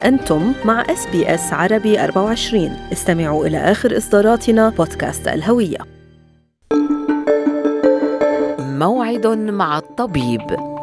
أنتم مع اس بي اس عربي 24 استمعوا إلى آخر إصداراتنا بودكاست الهوية موعد مع الطبيب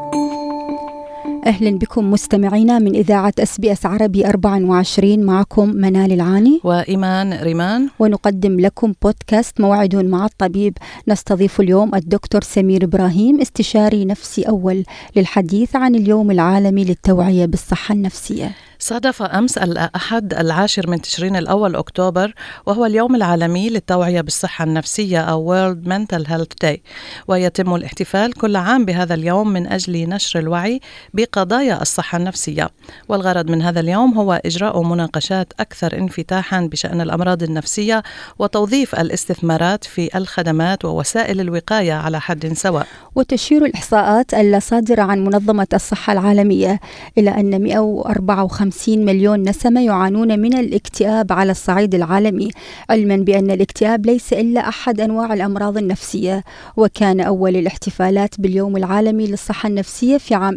أهلا بكم مستمعينا من إذاعة أس بي أس عربي 24 معكم منال العاني وإيمان ريمان ونقدم لكم بودكاست موعد مع الطبيب نستضيف اليوم الدكتور سمير إبراهيم استشاري نفسي أول للحديث عن اليوم العالمي للتوعية بالصحة النفسية صادف أمس الأحد العاشر من تشرين الأول أكتوبر وهو اليوم العالمي للتوعية بالصحة النفسية أو World Mental Health Day ويتم الاحتفال كل عام بهذا اليوم من أجل نشر الوعي بقضايا الصحة النفسية والغرض من هذا اليوم هو إجراء مناقشات أكثر انفتاحا بشأن الأمراض النفسية وتوظيف الاستثمارات في الخدمات ووسائل الوقاية على حد سواء وتشير الإحصاءات الصادرة عن منظمة الصحة العالمية إلى أن 154 مليون نسمة يعانون من الاكتئاب على الصعيد العالمي علما بأن الاكتئاب ليس إلا أحد أنواع الأمراض النفسية وكان أول الاحتفالات باليوم العالمي للصحة النفسية في عام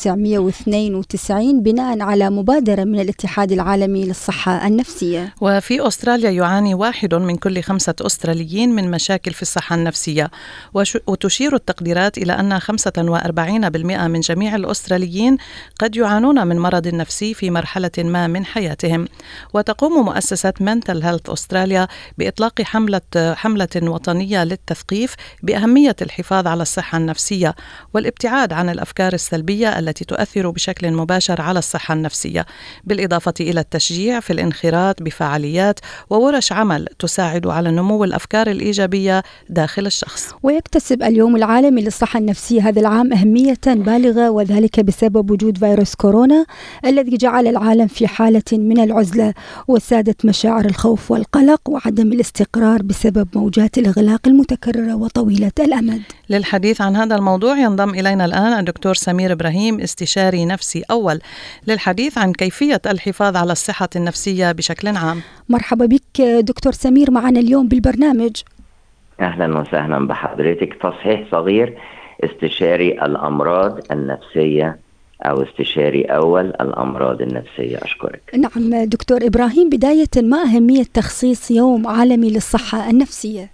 1992 بناء على مبادرة من الاتحاد العالمي للصحة النفسية وفي أستراليا يعاني واحد من كل خمسة أستراليين من مشاكل في الصحة النفسية وتشير التقديرات إلى أن 45% من جميع الأستراليين قد يعانون من مرض نفسي في مرحلة ما من حياتهم وتقوم مؤسسة منتل هيلث أستراليا بإطلاق حملة حملة وطنية للتثقيف بأهمية الحفاظ على الصحة النفسية والابتعاد عن الأفكار السلبية التي تؤثر بشكل مباشر على الصحة النفسية بالإضافة إلى التشجيع في الانخراط بفعاليات وورش عمل تساعد على نمو الأفكار الإيجابية داخل الشخص ويكتسب اليوم العالمي للصحة النفسية هذا العام أهمية بالغة وذلك بسبب وجود فيروس كورونا الذي جعل العالم في حالة من العزلة وسادت مشاعر الخوف والقلق وعدم الاستقرار بسبب موجات الإغلاق المتكررة وطويلة الأمد للحديث عن هذا الموضوع ينضم إلينا الآن الدكتور سمير إبراهيم استشاري نفسي أول للحديث عن كيفية الحفاظ على الصحة النفسية بشكل عام مرحبا بك دكتور سمير معنا اليوم بالبرنامج اهلا وسهلا بحضرتك تصحيح صغير استشاري الامراض النفسيه او استشاري اول الامراض النفسيه اشكرك نعم دكتور ابراهيم بدايه ما اهميه تخصيص يوم عالمي للصحه النفسيه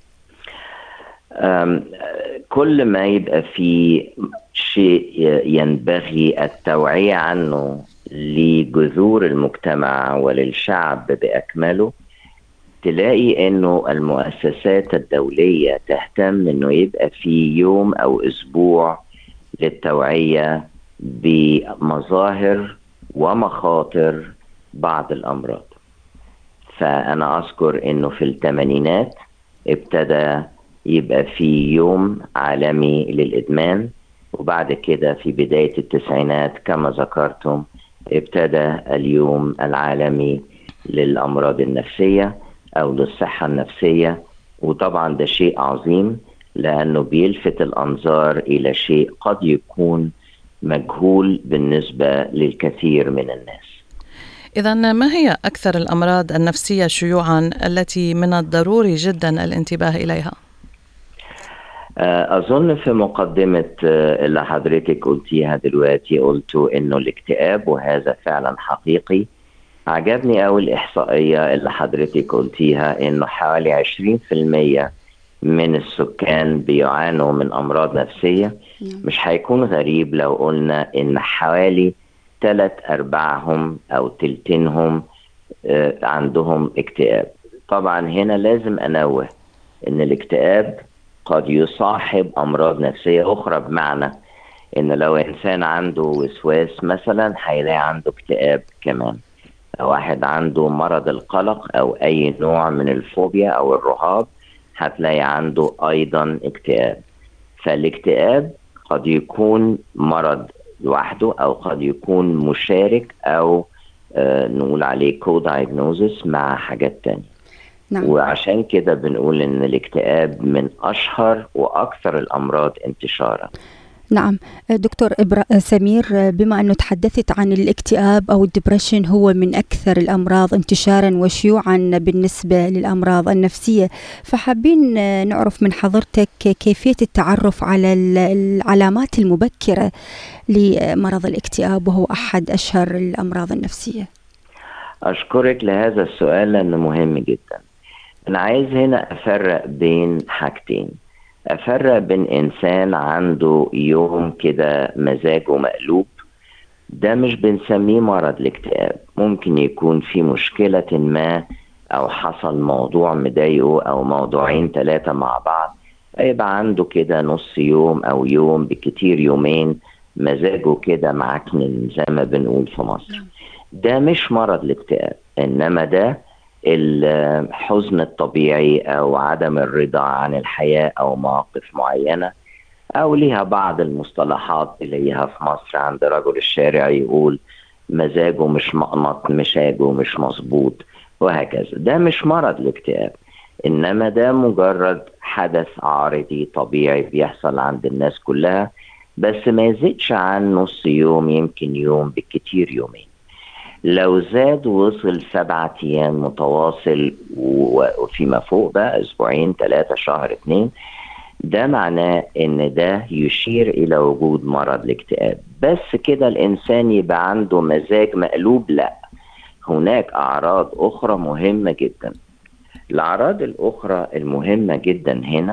كل ما يبقى في شيء ينبغي التوعيه عنه لجذور المجتمع وللشعب باكمله تلاقي انه المؤسسات الدوليه تهتم انه يبقى في يوم او اسبوع للتوعيه بمظاهر ومخاطر بعض الامراض فانا اذكر انه في الثمانينات ابتدى يبقى في يوم عالمي للادمان وبعد كده في بدايه التسعينات كما ذكرتم ابتدى اليوم العالمي للامراض النفسيه او للصحه النفسيه وطبعا ده شيء عظيم لانه بيلفت الانظار الى شيء قد يكون مجهول بالنسبه للكثير من الناس. إذا ما هي أكثر الأمراض النفسية شيوعا التي من الضروري جدا الانتباه إليها؟ أظن في مقدمة اللي حضرتك قلتيها دلوقتي قلتوا إنه الاكتئاب وهذا فعلا حقيقي عجبني أوي الإحصائية اللي حضرتك قلتيها إنه حوالي 20% من السكان بيعانوا من أمراض نفسية مش هيكون غريب لو قلنا إن حوالي ثلاث أرباعهم أو تلتينهم عندهم اكتئاب طبعا هنا لازم أنوه إن الاكتئاب قد يصاحب أمراض نفسية أخرى بمعنى إن لو إنسان عنده وسواس مثلا هيلاقي عنده اكتئاب كمان لو واحد عنده مرض القلق أو أي نوع من الفوبيا أو الرهاب هتلاقي عنده أيضا اكتئاب فالاكتئاب قد يكون مرض لوحده أو قد يكون مشارك أو آه نقول عليه كو دايجنوزس مع حاجات تانية نعم. وعشان كده بنقول ان الاكتئاب من اشهر واكثر الامراض انتشارا نعم دكتور إبرا سمير بما أنه تحدثت عن الاكتئاب أو الدبريشن هو من أكثر الأمراض انتشارا وشيوعا بالنسبة للأمراض النفسية فحابين نعرف من حضرتك كيفية التعرف على العلامات المبكرة لمرض الاكتئاب وهو أحد أشهر الأمراض النفسية أشكرك لهذا السؤال لأنه مهم جدا أنا عايز هنا أفرق بين حاجتين أفرق بين إنسان عنده يوم كده مزاجه مقلوب ده مش بنسميه مرض الاكتئاب ممكن يكون في مشكلة ما أو حصل موضوع مضايقه أو موضوعين ثلاثة مع بعض يبقى عنده كده نص يوم أو يوم بكتير يومين مزاجه كده معكنن زي ما بنقول في مصر ده مش مرض الاكتئاب إنما ده الحزن الطبيعي أو عدم الرضا عن الحياة أو مواقف معينة أو ليها بعض المصطلحات اللي ليها في مصر عند رجل الشارع يقول مزاجه مش مقنط مشاجه مش مظبوط وهكذا ده مش مرض الاكتئاب إنما ده مجرد حدث عارضي طبيعي بيحصل عند الناس كلها بس ما يزيدش عن نص يوم يمكن يوم بالكتير يومين لو زاد وصل سبعة أيام متواصل وفيما فوق بقى أسبوعين ثلاثة شهر اتنين ده معناه ان ده يشير الى وجود مرض الاكتئاب بس كده الانسان يبقى عنده مزاج مقلوب لا هناك اعراض اخرى مهمه جدا الاعراض الاخرى المهمه جدا هنا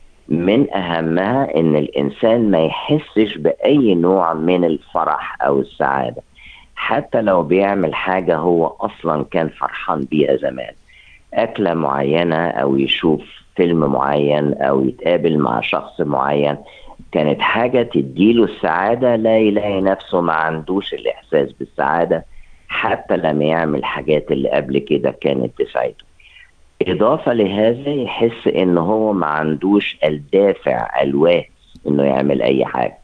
من اهمها ان الانسان ما يحسش باي نوع من الفرح او السعاده حتى لو بيعمل حاجه هو اصلا كان فرحان بيها زمان اكله معينه او يشوف فيلم معين او يتقابل مع شخص معين كانت حاجه تديله السعاده لا يلاقي نفسه ما عندوش الاحساس بالسعاده حتى لما يعمل الحاجات اللي قبل كده كانت تسعده اضافه لهذا يحس ان هو ما عندوش الدافع الواهس انه يعمل اي حاجه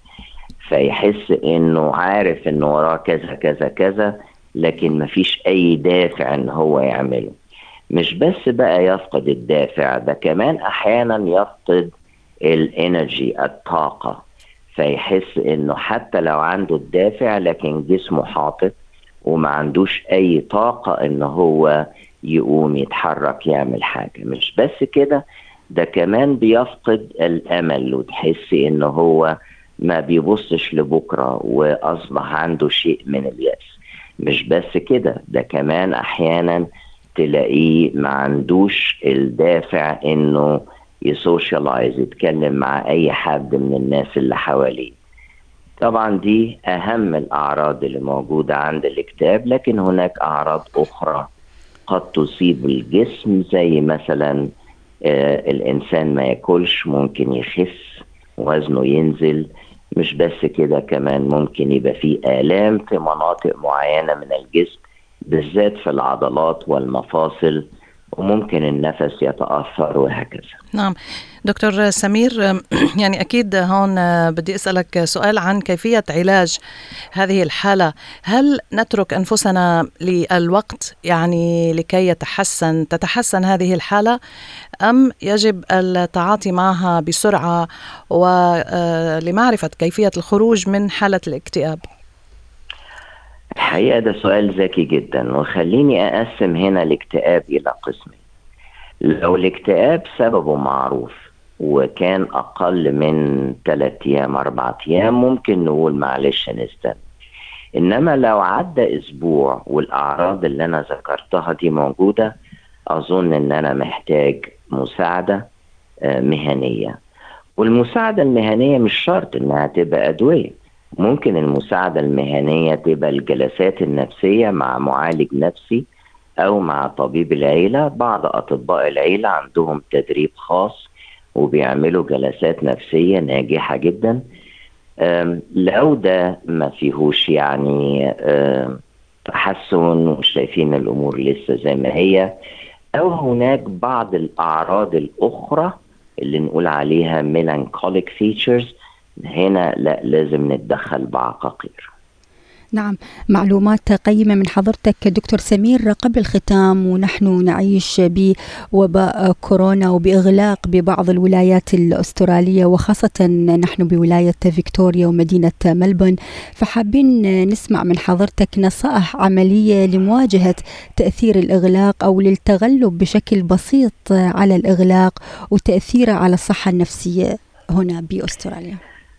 فيحس انه عارف انه وراه كذا كذا كذا لكن ما فيش اي دافع ان هو يعمله مش بس بقى يفقد الدافع ده كمان احيانا يفقد الانرجي الطاقه فيحس انه حتى لو عنده الدافع لكن جسمه حاطط وما عندوش اي طاقه ان هو يقوم يتحرك يعمل حاجه مش بس كده ده كمان بيفقد الامل وتحس انه هو ما بيبصش لبكره واصبح عنده شيء من الياس مش بس كده ده كمان احيانا تلاقيه ما عندوش الدافع انه يسوشيالايز يتكلم مع اي حد من الناس اللي حواليه طبعا دي اهم الاعراض اللي موجوده عند الاكتئاب لكن هناك اعراض اخرى قد تصيب الجسم زي مثلا آه الانسان ما ياكلش ممكن يخس وزنه ينزل مش بس كده كمان ممكن يبقى فيه الام في مناطق معينه من الجسم بالذات في العضلات والمفاصل وممكن النفس يتأثر وهكذا نعم دكتور سمير يعني أكيد هون بدي أسألك سؤال عن كيفية علاج هذه الحالة هل نترك أنفسنا للوقت يعني لكي يتحسن تتحسن هذه الحالة أم يجب التعاطي معها بسرعة ولمعرفة كيفية الخروج من حالة الاكتئاب الحقيقة ده سؤال ذكي جدا وخليني أقسم هنا الاكتئاب إلى قسمين لو الاكتئاب سببه معروف وكان أقل من ثلاثة أيام أربعة أيام ممكن نقول معلش نستنى إنما لو عدى أسبوع والأعراض اللي أنا ذكرتها دي موجودة أظن إن أنا محتاج مساعدة مهنية والمساعدة المهنية مش شرط إنها تبقى أدوية ممكن المساعدة المهنية تبقى الجلسات النفسية مع معالج نفسي أو مع طبيب العيلة بعض أطباء العيلة عندهم تدريب خاص وبيعملوا جلسات نفسية ناجحة جدا لو ده ما فيهوش يعني تحسن وشايفين الأمور لسه زي ما هي أو هناك بعض الأعراض الأخرى اللي نقول عليها melancholic features هنا لا لازم نتدخل بعقاقير نعم معلومات قيمة من حضرتك دكتور سمير قبل الختام ونحن نعيش بوباء كورونا وبإغلاق ببعض الولايات الأسترالية وخاصة نحن بولاية فيكتوريا ومدينة ملبون فحابين نسمع من حضرتك نصائح عملية لمواجهة تأثير الإغلاق أو للتغلب بشكل بسيط على الإغلاق وتأثيره على الصحة النفسية هنا بأستراليا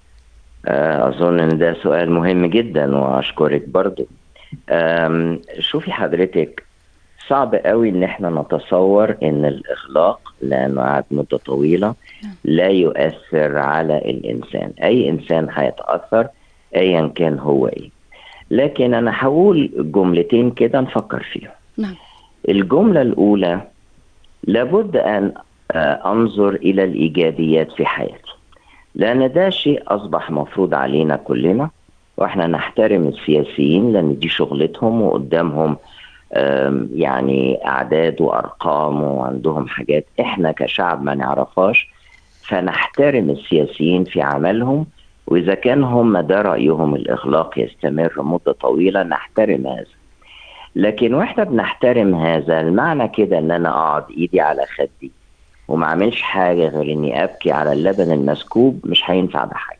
أظن إن ده سؤال مهم جدا وأشكرك برضو شوفي حضرتك صعب قوي ان احنا نتصور ان الاغلاق لانه قعد مده طويله لا يؤثر على الانسان اي انسان هيتاثر ايا كان هو ايه لكن انا هقول جملتين كده نفكر فيهم نعم الجمله الاولى لابد ان آه، انظر الى الايجابيات في حياتي لان ده شيء اصبح مفروض علينا كلنا واحنا نحترم السياسيين لان دي شغلتهم وقدامهم آم، يعني اعداد وارقام وعندهم حاجات احنا كشعب ما نعرفهاش فنحترم السياسيين في عملهم واذا كان هم ده رايهم الاغلاق يستمر مده طويله نحترم هذا لكن واحنا بنحترم هذا المعنى كده ان انا اقعد ايدي على خدي وما اعملش حاجه غير اني ابكي على اللبن المسكوب مش هينفع بحاجه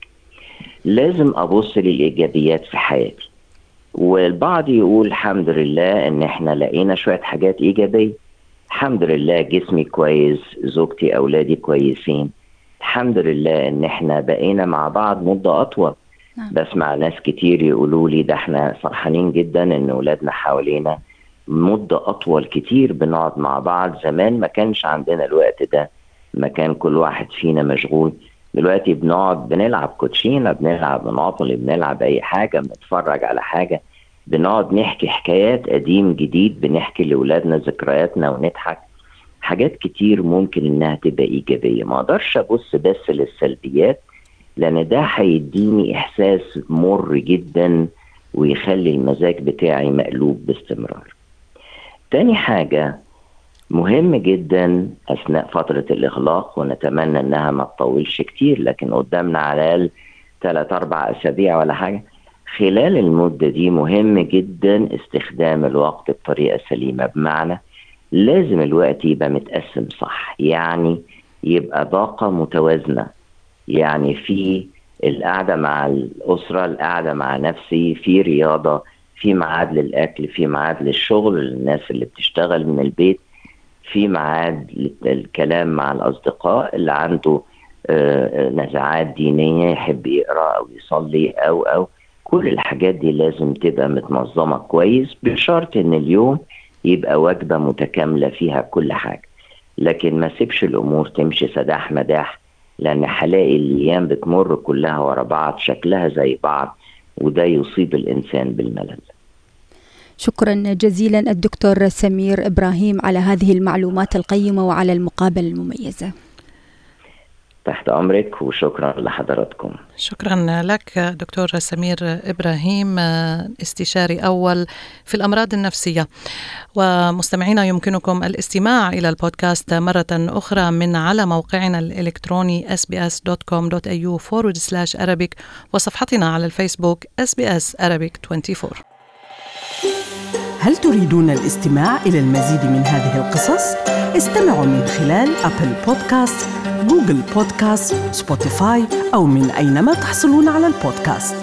لازم ابص للايجابيات في حياتي والبعض يقول الحمد لله ان احنا لقينا شويه حاجات ايجابيه الحمد لله جسمي كويس زوجتي اولادي كويسين الحمد لله ان احنا بقينا مع بعض مده اطول نعم. بسمع ناس كتير يقولوا لي ده احنا فرحانين جدا ان اولادنا حوالينا مده اطول كتير بنقعد مع بعض زمان ما كانش عندنا الوقت ده ما كان كل واحد فينا مشغول دلوقتي بنقعد بنلعب كوتشينه بنلعب مناطل بنلعب اي حاجه بنتفرج على حاجه بنقعد نحكي حكايات قديم جديد بنحكي لاولادنا ذكرياتنا ونضحك حاجات كتير ممكن انها تبقى ايجابيه ما اقدرش ابص بس للسلبيات لان ده هيديني احساس مر جدا ويخلي المزاج بتاعي مقلوب باستمرار تاني حاجه مهم جدا اثناء فتره الاغلاق ونتمنى انها ما تطولش كتير لكن قدامنا على الاقل ثلاث اربع اسابيع ولا حاجه خلال المده دي مهم جدا استخدام الوقت بطريقه سليمه بمعنى لازم الوقت يبقى متقسم صح يعني يبقى طاقه متوازنه يعني في القعده مع الاسره القعده مع نفسي في رياضه في ميعاد للاكل في ميعاد للشغل للناس اللي بتشتغل من البيت في ميعاد للكلام مع الاصدقاء اللي عنده آه، نزعات دينيه يحب يقرا او يصلي او او كل الحاجات دي لازم تبقى متنظمه كويس بشرط ان اليوم يبقى وجبه متكامله فيها كل حاجه لكن ما سيبش الامور تمشي سداح مداح لان هلاقي الايام بتمر كلها ورا بعض شكلها زي بعض وده يصيب الانسان بالملل شكرا جزيلا الدكتور سمير ابراهيم على هذه المعلومات القيمه وعلى المقابله المميزه. تحت امرك وشكرا لحضراتكم شكرا لك دكتور سمير ابراهيم استشاري اول في الامراض النفسيه ومستمعينا يمكنكم الاستماع الى البودكاست مره اخرى من على موقعنا الالكتروني sbs.com.au forward slash arabic وصفحتنا على الفيسبوك sbs arabic 24 هل تريدون الاستماع إلى المزيد من هذه القصص؟ استمعوا من خلال أبل بودكاست، جوجل بودكاست، سبوتيفاي أو من أينما تحصلون على البودكاست